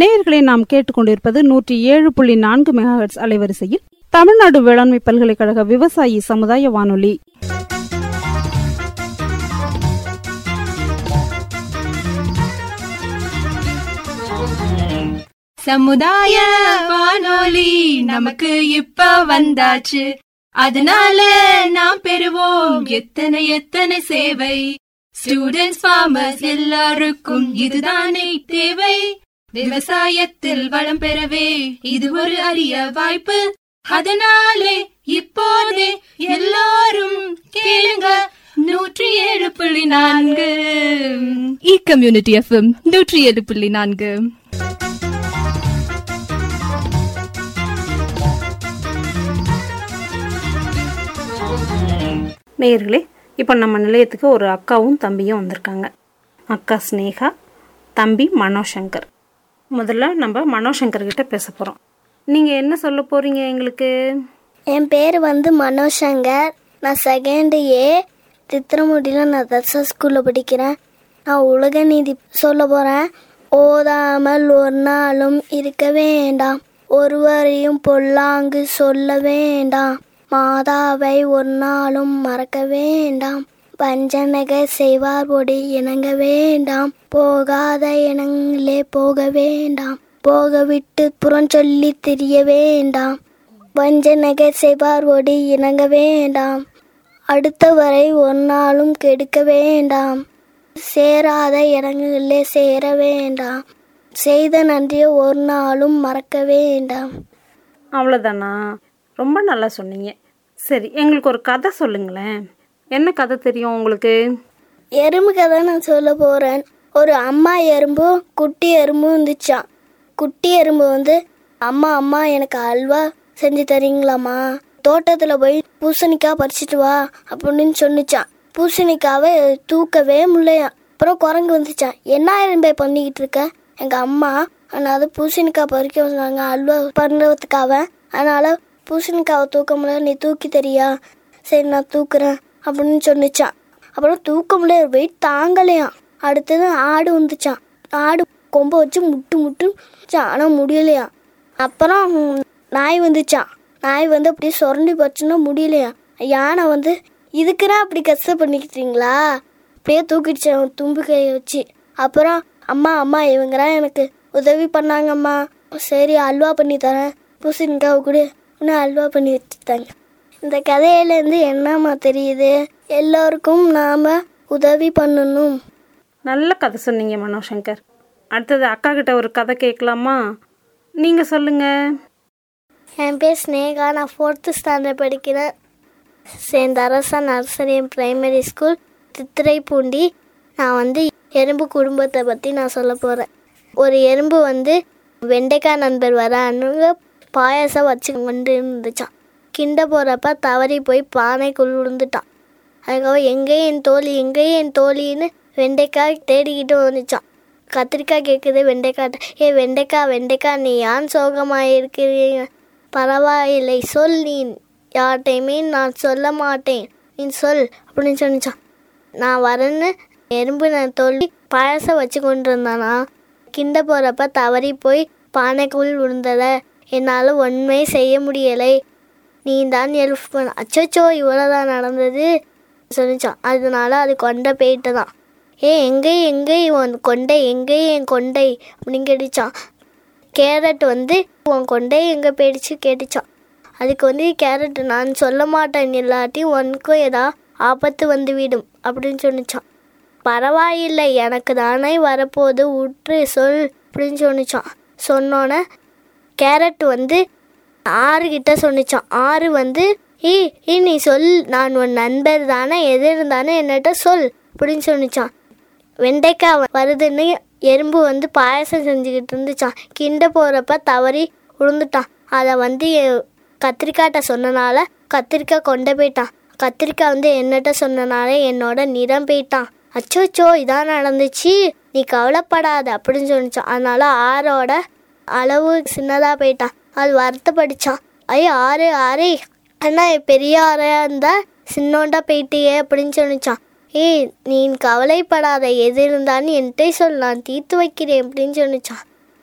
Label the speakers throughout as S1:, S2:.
S1: நேயர்களை நாம் கேட்டுக்கொண்டிருப்பது நூற்றி ஏழு புள்ளி நான்கு மெகாஹெட்ஸ் அலைவரிசையில் தமிழ்நாடு வேளாண்மை பல்கலைக்கழக விவசாயி சமுதாய வானொலி
S2: சமுதாய வானொலி நமக்கு இப்ப வந்தாச்சு அதனால நாம் பெறுவோம் எத்தனை எத்தனை சேவை ஸ்டூடெண்ட்ஸ் ஃபார்மர்ஸ் எல்லாருக்கும் இதுதானே தேவை விவசாயத்தில் வளம் பெறவே இது ஒரு அரிய வாய்ப்பு அதனாலே இப்போதே எல்லாரும் கேளுங்க நூற்றி ஏழு புள்ளி நான்கு இ கம்யூனிட்டி எஃப்எம் நூற்றி ஏழு புள்ளி நான்கு
S1: நேயர்களே இப்போ நம்ம நிலையத்துக்கு ஒரு அக்காவும் தம்பியும் வந்திருக்காங்க அக்கா ஸ்னேகா தம்பி மனோசங்கர் முதல்ல நம்ம மனோசங்கர் கிட்ட பேச போகிறோம் நீங்கள் என்ன சொல்ல போகிறீங்க எங்களுக்கு
S3: என் பேர் வந்து மனோசங்கர் நான் செகண்ட் ஏ தித்திரமுடியில் நான் தர்சா ஸ்கூலில் படிக்கிறேன் நான் உலக நீதி சொல்ல போகிறேன் ஓதாமல் ஒரு நாளும் இருக்க வேண்டாம் ஒருவரையும் பொல்லாங்கு சொல்ல வேண்டாம் மாதாவை ஒரு நாளும் மறக்க வேண்டாம் வஞ்சனக செய்வார் பொடி இணங்க வேண்டாம் போகாத இனங்களே போக வேண்டாம் போக விட்டு புறஞ்சொல்லி திரிய வேண்டாம் வஞ்சனகை செய்வார் ஒடி இணங்க வேண்டாம் அடுத்தவரை ஒரு நாளும் கெடுக்க வேண்டாம் சேராத இடங்களிலே சேர வேண்டாம் செய்த நன்றியை ஒரு நாளும் மறக்க வேண்டாம்
S1: அவ்வளோதானா ரொம்ப நல்லா சொன்னீங்க சரி எங்களுக்கு ஒரு கதை சொல்லுங்களேன் என்ன கதை தெரியும் உங்களுக்கு
S3: எறும்பு கதை நான் சொல்ல போறேன் ஒரு அம்மா எறும்பும் குட்டி எறும்பும் இருந்துச்சான் குட்டி எறும்பு வந்து அம்மா அம்மா எனக்கு அல்வா செஞ்சு தரீங்களாம்மா தோட்டத்தில் போய் பூசணிக்காய் பறிச்சிட்டு வா அப்படின்னு சொன்னிச்சான் பூசணிக்காவை தூக்கவே முடியலையா அப்புறம் குரங்கு வந்துச்சான் என்ன எறும்பே பண்ணிக்கிட்டு இருக்க எங்கள் அம்மா அதனால பூசணிக்காய் பறிக்க சொன்னாங்க அல்வா பண்ணுறதுக்காக அதனால பூசணிக்காவை தூக்க முடியல நீ தூக்கி தெரியா சரி நான் தூக்குறேன் அப்படின்னு சொன்னிச்சான் அப்புறம் தூக்க முடியல வெயிட் தாங்கலையாம் அடுத்தது ஆடு வந்துச்சான் ஆடு கொம்பை வச்சு முட்டு முட்டு ஆனால் முடியலையாம் அப்புறம் ம், நாய் வந்துச்சான் நாய் வந்து அப்படியே சுரண்டி போச்சுன்னா முடியலையா யானை வந்து இதுக்குன்னா அப்படி கஷ்டம் பண்ணிக்கிட்டீங்களா அப்படியே தூக்கிடுச்சேன் தும்பு கையை வச்சு அப்புறம் அம்மா அம்மா இவங்கலாம் எனக்கு உதவி பண்ணாங்கம்மா சரி அல்வா பண்ணி தரேன் பூசணிக்காவை கூட இன்னும் அல்வா பண்ணி வச்சுட்டாங்க இந்த கதையிலேருந்து என்னம்மா தெரியுது எல்லோருக்கும் நாம் உதவி பண்ணணும்
S1: நல்ல கதை சொன்னீங்க மனோசங்கர் அடுத்தது அக்கா கிட்ட ஒரு கதை கேட்கலாமா நீங்கள் சொல்லுங்கள்
S3: என் பேர் ஸ்னேகா நான் ஃபோர்த்து ஸ்டாண்டர்ட் படிக்கிறேன் Saint Arasa nursery primary school Thithiraipoondi நான் வந்து எறும்பு குடும்பத்தை பற்றி நான் சொல்ல போகிறேன் ஒரு எறும்பு வந்து வெண்டைக்காய் நண்பர் வரானுங்க பாயாசம் வச்சு கொண்டு இருந்துச்சான் கிண்ட போகிறப்ப தவறி போய் பானைக்குள் விழுந்துட்டான் அதுக்கப்புறம் எங்கே என் தோழி எங்கே என் தோழின்னு வெண்டைக்காய் தேடிக்கிட்டு வந்துச்சான் கத்திரிக்காய் கேட்குது வெண்டைக்காய் ஏ வெண்டைக்காய் வெண்டைக்காய் நீ ஏன் சோகமாக இருக்கிறீங்க பரவாயில்லை சொல் நீ யார்கிட்டையுமே நான் சொல்ல மாட்டேன் நீ சொல் அப்படின்னு சொன்னிச்சான் நான் வரேன்னு எறும்பு நான் சொல்லி பாயாசம் வச்சு கொண்டு இருந்தானா கிண்ட போகிறப்ப தவறி போய் பானைக்குள் விழுந்தத என்னால் ஒன்றுமே செய்ய முடியலை நீ தான் ஹெல்ப் பண்ண அச்சோ இவ்வளோதான் நடந்தது சொன்னிச்சான் அதனால அது கொண்டை போயிட்டதான் ஏ எங்கே எங்கே உன் கொண்டை எங்கே என் கொண்டை அப்படின்னு கேட்டுச்சான் கேரட் வந்து உன் கொண்டை எங்கே போயிடுச்சு கேட்டுச்சான் அதுக்கு வந்து கேரட் நான் சொல்ல மாட்டேன் இல்லாட்டி உனக்கும் ஏதா ஆபத்து வந்து விடும் அப்படின்னு சொன்னிச்சான் பரவாயில்லை எனக்கு தானே வரப்போகுது உற்று சொல் அப்படின்னு சொன்னிச்சான் சொன்னோன்னே கேரட் வந்து ஆறு கிட்ட சொன்னிச்சான் ஆறு வந்து ஏ ஏ நீ சொல் நான் உன் நண்பர் தானே எது இருந்தானே என்னட்ட சொல் அப்படின்னு சொன்னிச்சான் வெண்டைக்காய் வ- வருதுன்னு எறும்பு வந்து பாயாசம் செஞ்சுக்கிட்டு இருந்துச்சான் கிண்ட போகிறப்ப தவறி விழுந்துட்டான் அதை வந்து எ- கத்திரிக்காய்ட்ட சொன்னனால கத்திரிக்காய் கொண்டு போயிட்டான் கத்திரிக்காய் வந்து என்னட்ட சொன்னனால என்னோட நிறம் போயிட்டான் அச்சோச்சோ இதான் நடந்துச்சு நீ கவலைப்படாத அப்படின்னு சொன்னிச்சான் அதனால ஆறோட அளவு சின்னதாக போயிட்டான் அது வருத்தப்படிச்சான் ஐயோ ஆறு ஆறு அண்ணா பெரிய ஆறையா இருந்தா சின்னோண்டா போயிட்டியே அப்படின்னு சொன்னிச்சான் ஏய் நீ கவலைப்படாத எது இருந்தாலும் என்கிட்ட சொல் நான் தீர்த்து வைக்கிறேன் அப்படின்னு சொன்னிச்சான்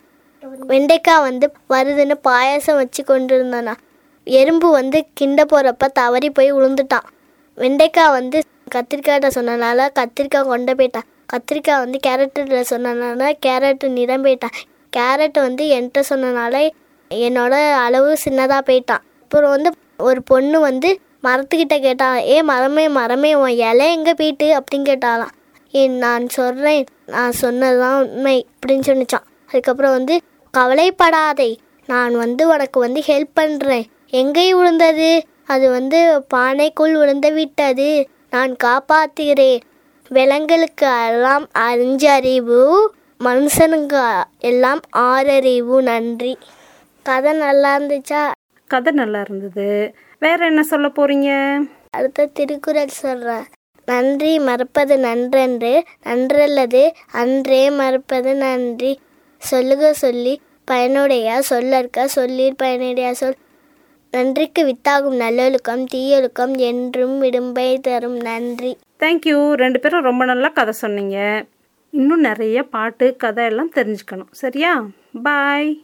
S3: வெண்டைக்காய் வந்து வருதுன்னு பாயாசம் வச்சு கொண்டு இருந்தானா எறும்பு வந்து கிண்ட போகிறப்ப தவறி போய் விழுந்துட்டான் வெண்டைக்காய் வந்து கத்திரிக்காய்கிட்ட சொன்னனால கத்திரிக்காய் கொண்டு போயிட்டான் கத்திரிக்காய் வந்து கேரட்டில் சொன்னனால கேரட்டு நிறம் போயிட்டான் கேரட் வந்து என்கிட்ட சொன்னனால என்னோட அளவு சின்னதாக போயிட்டான் அப்புறம் வந்து ஒரு பொண்ணு வந்து மரத்துக்கிட்ட கேட்டான் ஏ மரமே மரமே உன் இலை எங்கே போயிட்டு அப்படின்னு கேட்டாலாம் ஏன் நான் சொல்கிறேன் நான் சொன்னதுதான் உண்மை அப்படின்னு சொன்னிச்சான் அதுக்கப்புறம் வந்து கவலைப்படாதே நான் வந்து உனக்கு வந்து ஹெல்ப் பண்ணுறேன் எங்கே விழுந்தது அது வந்து பானைக்குள் விழுந்து விட்டது நான் காப்பாத்துகிறேன் விலங்குகளுக்கு எல்லாம் அஞ்சறிவு மனுஷனுக்கு எல்லாம் ஆறறிவு நன்றி கதை நல்லா இருந்துச்சா
S1: கதை நல்லா இருந்தது வேற என்ன சொல்ல போறீங்க
S3: அடுத்த திருக்குறள் சொல்கிறேன் நன்றி மறப்பது நன்றன்று நன்றல்லது அன்றே மறப்பது நன்றி சொல்லுக சொல்லி பயனுடைய சொல்லற்க சொல்லீர் பயனுடைய சொல் நன்றிக்கு வித்தாகும் நல்லொழுக்கம் தீயொழுக்கம் என்றும் விடும்பை தரும் நன்றி
S1: தேங்க்யூ ரெண்டு பேரும் ரொம்ப நல்லா கதை சொன்னீங்க இன்னும் நிறைய பாட்டு கதை எல்லாம் தெரிஞ்சுக்கணும் சரியா பாய்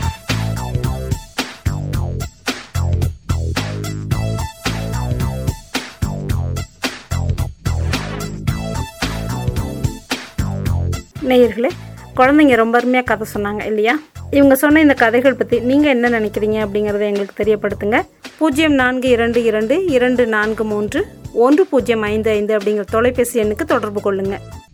S1: நேயர்களே குழந்தைங்க ரொம்ப அருமையாக கதை சொன்னாங்க இல்லையா இவங்க சொன்ன இந்த கதைகள் பற்றி நீங்கள் என்ன நினைக்கிறீங்க அப்படிங்கிறத எங்களுக்கு தெரியப்படுத்துங்க பூஜ்ஜியம் நான்கு இரண்டு இரண்டு இரண்டு நான்கு மூன்று ஒன்று பூஜ்ஜியம் ஐந்து ஐந்து அப்படிங்கிற தொலைபேசி எண்ணுக்கு தொடர்பு கொள்ளுங்கள்